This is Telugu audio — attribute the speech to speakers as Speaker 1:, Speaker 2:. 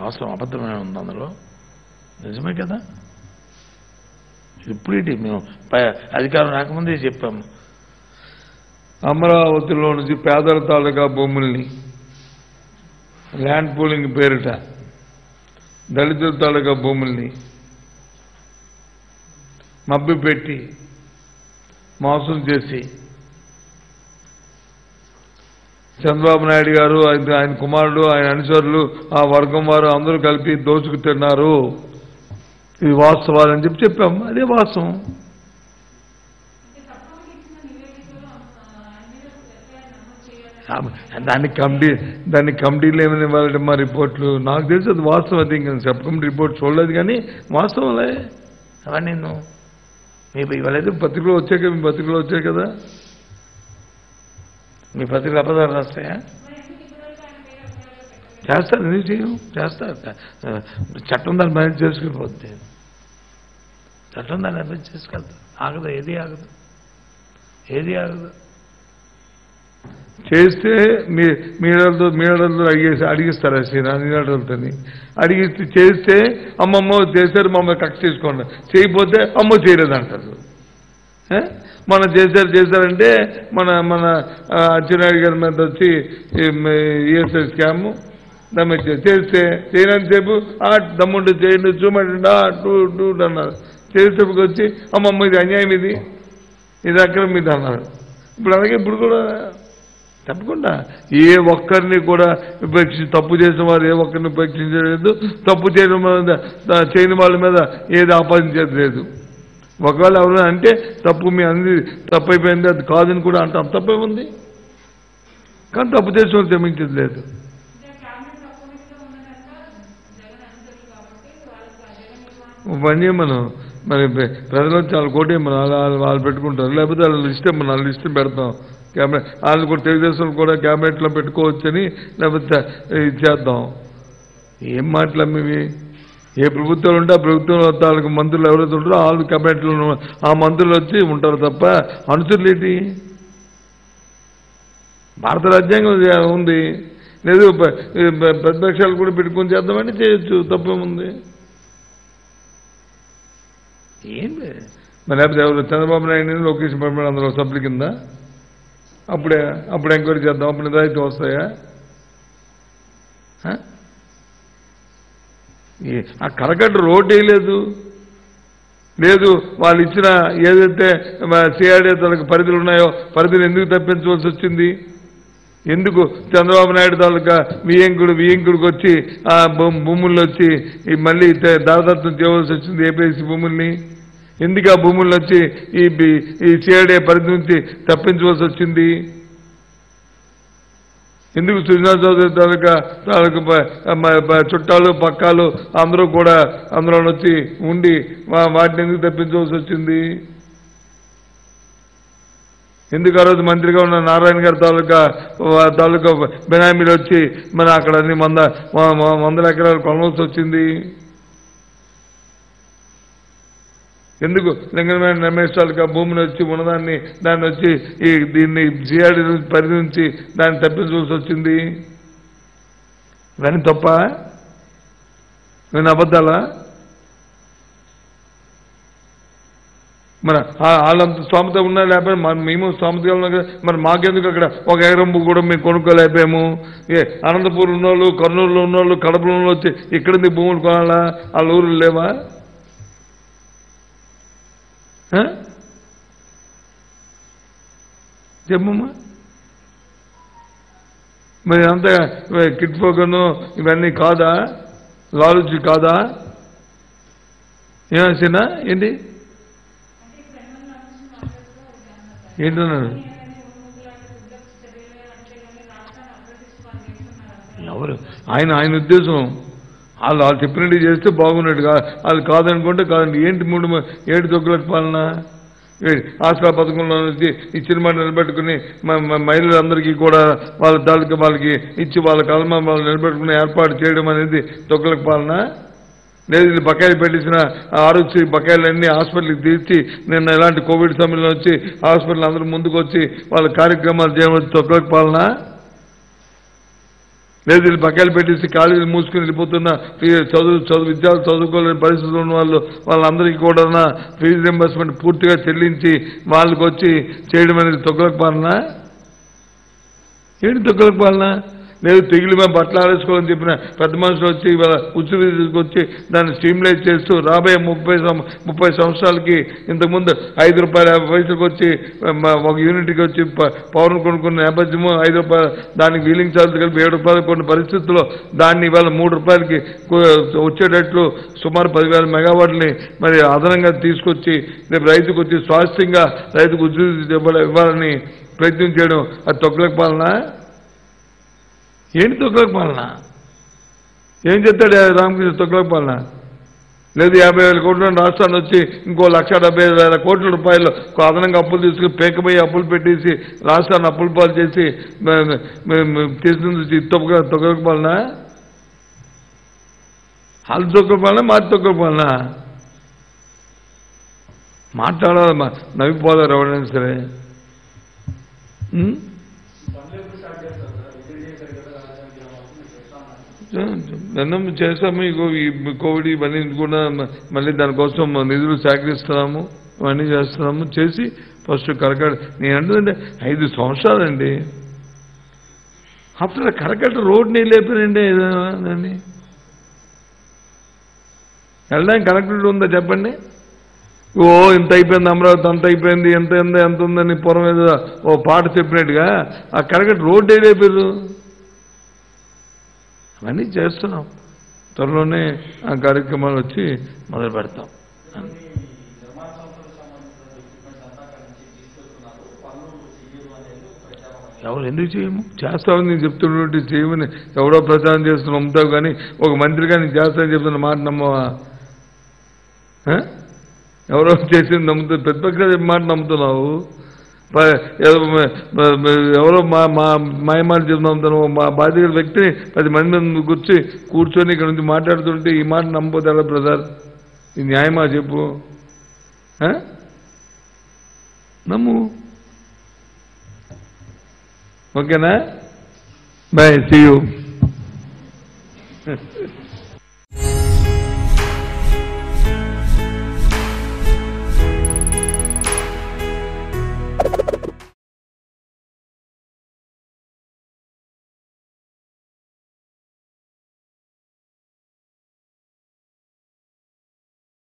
Speaker 1: వాస్తవం అబద్ధమే ఉంది అందులో నిజమే కదా ఇప్పుడు ఏంటి మేము ప- అధికారం రాకముందే చెప్పాము
Speaker 2: అమరావతిలో నుంచి పేదల తాలూకా భూముల్ని ల్యాండ్ పూలింగ్ పేరిట దళితుల తాలూకా భూముల్ని మబ్బి పెట్టి మోసం చేసి చంద్రబాబు నాయుడు గారు ఆయన ఆయన కుమారుడు ఆయన అనుచరులు ఆ వర్గం వారు అందరూ కలిపి దోచుకు తిన్నారు ఇది వాస్తవాలని చెప్పి చెప్పాం అదే వాస్తవం
Speaker 1: ఆ,
Speaker 2: దాన్ని కమిటీ దాన్ని కమిటీలు ఏమైనా ఇవ్వాలంటే మా రిపోర్ట్లు నాకు తెలిసి అది వాస్తవం అది ఇంకా సబ్ కమిటీ రిపోర్ట్ చూడలేదు కానీ వాస్తవంలే
Speaker 1: అవన్నీ నువ్వు మీ
Speaker 2: ఇవాళైతే పత్రికలో వచ్చాయి కదా మీ పత్రికలో వచ్చాయి కదా
Speaker 1: మీ పత్రికలు అబద్ధాలు రాస్తాయా చేస్తారు ఎందుకు చేయవు చేస్తారు ఆ, చట్టం దాన్ని మేనేజ్ చేసుకుని చట్టం దాన్ని మేనేజ్ చేసుకెళ్తారు ఆగదు ఏది ఆగదు ఏది ఆగదు
Speaker 2: చేస్తే మీ మీడలతో మీడలతో అడిగేసి అడిగిస్తారు సీనా నీడలతోని అడిగిస్తే చేస్తే అమ్మమ్మ చేశారు మమ్మల్ని కక్ష తీసుకోండి చేయకపోతే అమ్మ చేయలేదు అంటారు ఏ? మనం చేశారు చేశారంటే మన మన ఆ, అచ్చెన్నాయుడు గారి మీద వచ్చి ఈఎస్ఐ స్కామ్ దమ్మె చేస్తే చేయనంతసేపు ఆ దమ్ముంటే చేయండి చూమండి ఆ టూ టూ అన్నారు చేసేటప్పుడు వచ్చి అమ్మమ్మ ఇది అన్యాయం ఇది ఇది అక్రమం ఇది అన్నారు ఇప్పుడు అలాగే ఇప్పుడు కూడా తప్పకుండా ఏ ఒక్కరిని కూడా ఉపేక్షి తప్పు చేసిన వారు ఏ ఒక్కరిని ఉపేక్షించలేదు తప్పు చేయడం మీద దా- చేయని వాళ్ళ మీద ఏది ఆపాదించేది లేదు ఒకవేళ ఎవరైనా అంటే తప్పు మీ అంది తప్పు అయిపోయింది అది కాదని కూడా అంటాం తప్పే ఉంది కానీ తప్పు చేసిన వాళ్ళు క్షమించేది లేదు పని మనం మరి పె- ప్రజలు చాలా కోటి మనం వాళ్ళు వాళ్ళు- వాళ్ళు పెట్టుకుంటారు లేకపోతే వాళ్ళ లిస్ట్ మనం వాళ్ళ లిస్ట్ పెడతాం క్యాబినెట్ వాళ్ళు కూడా తెలుగుదేశం కూడా క్యాబినెట్లో పెట్టుకోవచ్చని లేకపోతే ఇది చేద్దాం ఏం మాటలమ్మ ఇవి ఏ ప్రభుత్వాలు ఉంటే ఆ ప్రభుత్వంలో తాలూకు మంత్రులు ఎవరైతే ఉంటారో వాళ్ళు క్యాబినెట్లో ఉన్న- ఆ మంత్రులు వచ్చి ఉంటారు తప్ప అనుచరులు ఏంటి భారత రాజ్యాంగం ఉంది లేదు ప- ఈ ప- ప్రతిపక్షాలు కూడా పెట్టుకొని చేద్దామంటే చేయొచ్చు తప్పేముంది
Speaker 1: ఏం లేదు
Speaker 2: మరి లేకపోతే ఎవరు చంద్రబాబు నాయుడు లోకేష్ పంపడం అందులో సభ్యుల కింద అప్పుడే అప్పుడు ఎంక్వైరీ చేద్దాం అప్పుడు నిజాయితీ వస్తాయా హ? ఈ- ఆ కరకట్ట రోడ్ వేయలేదు లేదు వాళ్ళు ఇచ్చిన ఏదైతే సిఆర్డీ తాలూకు పరిధులు ఉన్నాయో పరిధులు ఎందుకు తప్పించవలసి వచ్చింది ఎందుకు చంద్రబాబు నాయుడు తాలూకా వియంకుడు వియంకుడికి వచ్చి ఆ భూ- భూముల్లో వచ్చి ఈ మళ్ళీ తే- దారదత్తం చేయవలసి వచ్చింది ఏపీఎస్సీ భూముల్ని ఎందుకు ఆ భూముల్లో వచ్చి ఈ బి- ఈ సిఐడే పరిధి నుంచి తప్పించవలసి వచ్చింది ఎందుకు సుజనా చౌదరి తాలూకా తాలూకు ప- మ- ప- చుట్టాలు పక్కాలు అందరూ కూడా అందులో వచ్చి ఉండి వా- వాటిని ఎందుకు తప్పించవలసి వచ్చింది ఎందుకు ఆ రోజు మంత్రిగా ఉన్న నారాయణ గారి తాలూకా వా- తాలూకా బినామీలు వచ్చి మరి అక్కడ అన్ని వంద వ- వ- వందల ఎకరాలు కొనవలసి వచ్చింది ఎందుకు లింగమైన రమేష్ తాలూకా భూమిని వచ్చి ఉన్నదాన్ని దాన్ని వచ్చి ఈ దీన్ని జిఆర్డి పరిధి నుంచి దాన్ని తప్పించవలసి వచ్చింది ఇవన్నీ తప్ప నేను అబద్ధాలా మరి ఆ- వాళ్ళంత స్తోమత ఉన్నా లేకపోతే మన మేము స్తోమతగా ఉన్నాం కదా మరి మాకెందుకు అక్కడ ఒక ఎకరం భూ కూడా మేము కొనుక్కోలేకపోయాము ఏ అనంతపూర్ ఉన్నోళ్ళు కర్నూలులో ఉన్నోళ్ళు కడపలో ఉన్నోళ్ళు వచ్చి ఇక్కడ నుంచి భూములు కొనాలా వాళ్ళ ఊర్లు లేవా ఆ? చెప్పమ్మా మరి అంత కిట్ పోకను ఇవన్నీ కాదా లాలుచి కాదా ఏమేసినా ఏంటి ఏంటన్నారు
Speaker 1: ఎవరు
Speaker 2: ఆయన ఆయన ఉద్దేశం వాళ్ళు వాళ్ళు చెప్పినట్టు చేస్తే బాగున్నట్టు కా- వాళ్ళు కాదనుకుంటే కాదండి ఏంటి మూడు మ- ఏడు తొక్కులకు పాలన ఏ- ఆసరా పథకంలో నుంచి ఇచ్చిన మాట నిలబెట్టుకుని మ- మ- మహిళలందరికీ కూడా వాళ్ళ తాలూకా వాళ్ళకి ఇచ్చి వాళ్ళ కలమ వాళ్ళు నిలబెట్టుకుని ఏర్పాటు చేయడం అనేది తొక్కులకు పాలన లేదు ఇది బకాయిలు పెట్టించిన ఆరోగ్య బకాయిలన్నీ హాస్పిటల్కి తీర్చి నిన్న ఎలాంటి కోవిడ్ సమయంలో వచ్చి హాస్పిటల్ అందరూ ముందుకు వచ్చి వాళ్ళ కార్యక్రమాలు చేయడం తొక్కలకు పాలన లేదు వీళ్ళు పక్కన పెట్టేసి కాలేజీలు మూసుకుని వెళ్ళిపోతున్న ఫీ- చదువు చదువు విద్యార్థులు చదువుకోలేని పరిస్థితులు ఉన్న వాళ్ళు వాళ్ళందరికీ కూడా ఫీజు రింబర్స్మెంట్ పూర్తిగా చెల్లించి వాళ్ళకి వచ్చి చేయడం అనేది తొక్కలకు పాలన ఏంటి తొక్కలకు పాలన లేదు తెగిలి మేము బట్టలు ఆరేసుకోవాలని చెప్పిన పెద్ద మనుషులు వచ్చి ఇవాళ ఉచిత తీసుకొచ్చి దాన్ని స్ట్రీమ్లైజ్ చేస్తూ రాబోయే ముప్పై సం- ముప్పై సంవత్సరాలకి ఇంతకుముందు ఐదు రూపాయల యాభై పైసలకు వచ్చి మ- ఒక యూనిట్కి వచ్చి ప- పౌరం కొనుక్కున్న నేపథ్యము ఐదు రూపాయలు దానికి వీలింగ్ ఛార్జ్ కలిపి ఏడు రూపాయలు కొన్ని పరిస్థితుల్లో దాన్ని ఇవాళ మూడు రూపాయలకి కు- వచ్చేటట్లు సుమారు పదివేల మెగావాట్ని మరి అదనంగా తీసుకొచ్చి రేపు రైతుకు వచ్చి స్వాస్థ్యంగా రైతుకు ఉచిత ఇవ్వాల- ఇవ్వాలని ప్రయత్నం చేయడం అది తొక్కలేక పాలన ఏంటి తొక్కలేక పాలన ఏం చెప్తాడు రామకృష్ణ తొక్కలేక పాలన లేదు యాభై వేల కోట్ల రాష్ట్రాన్ని వచ్చి ఇంకో లక్ష డెబ్బై ఐదు వేల కోట్ల రూపాయలు అదనంగా అప్పులు తీసుకుని పేకపోయి అప్పులు పెట్టేసి రాష్ట్రాన్ని అప్పులు పాలు చేసి తీసుకుని తొక్క తొక్కలేక పాలన హల్ తొక్కల పాలన మాటి తొక్కల పాలన మాట్లాడాలి మా- నవ్విపోదారు ఎవరైనా సరే ఉం? నిన్న చేస్తాము ఇగో ఈ కోవిడ్ ఇవన్నీ కూడా మ- మళ్ళీ దానికోసం నిధులు సేకరిస్తున్నాము ఇవన్నీ చేస్తున్నాము చేసి ఫస్ట్ కరకట నేను అంటుందంటే ఐదు సంవత్సరాలండి ఆఫ్టర్ కరకట రోడ్ని లేపారండి దాన్ని వెళ్ళడానికి కనెక్టెడ్ ఉందా చెప్పండి ఓ ఇంత అయిపోయింది అమరావతి అంత అయిపోయింది ఎంత ఎంత ఎంత ఉందని పూర్వం ఏదో ఓ పాట చెప్పినట్టుగా ఆ కరకట రోడ్డు ఏ లేపారు అవన్నీ చేస్తున్నాం త్వరలోనే ఆ కార్యక్రమాలు వచ్చి మొదలు పెడతాం ఎవరు ఎందుకు చేయము చేస్తామని నేను చెప్తున్నటువంటి చేయమని ఎవడో ప్రచారం చేస్తున్నా నమ్ముతావు కానీ ఒక మంత్రిగా నేను చేస్తానని చెప్తున్న మాట నమ్మవా ఆ? ఎవరో చేసింది నమ్ముతూ ప్రతిపక్ష మాట నమ్ముతున్నావు ప- ఏదో మ- మ- మ- ఎవరో మా మా మాయమాట చెప్తూ నమ్ముతున్నావు మా బాధ్యత వ్యక్తిని పది మంది ముందు కూర్చి కూర్చొని ఇక్కడ నుంచి మాట్లాడుతుంటే ఈ మాట నమ్మపోతే ఎలా బ్రదర్ ఇది న్యాయమా చెప్పు ఆ? నమ్ము ఓకేనా బాయ్ సీ యూ